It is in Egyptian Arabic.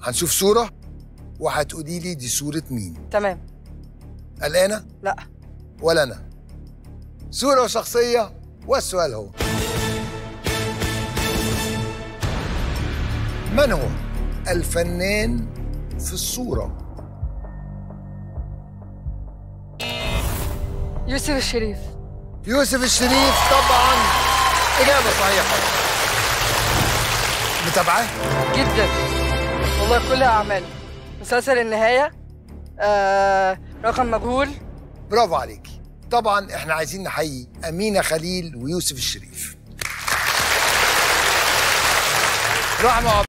هنشوف صورة وهتقولي لي دي صورة مين تمام قلقانة لا ولا أنا صورة وشخصية والسؤال هو من هو الفنان في الصورة يوسف الشريف يوسف الشريف طبعا إجابة صحيحة متابعة جدا والله كلها اعمال مسلسل النهايه آه رقم مجهول برافو عليكي طبعا احنا عايزين نحيي أمينة خليل ويوسف الشريف رحمة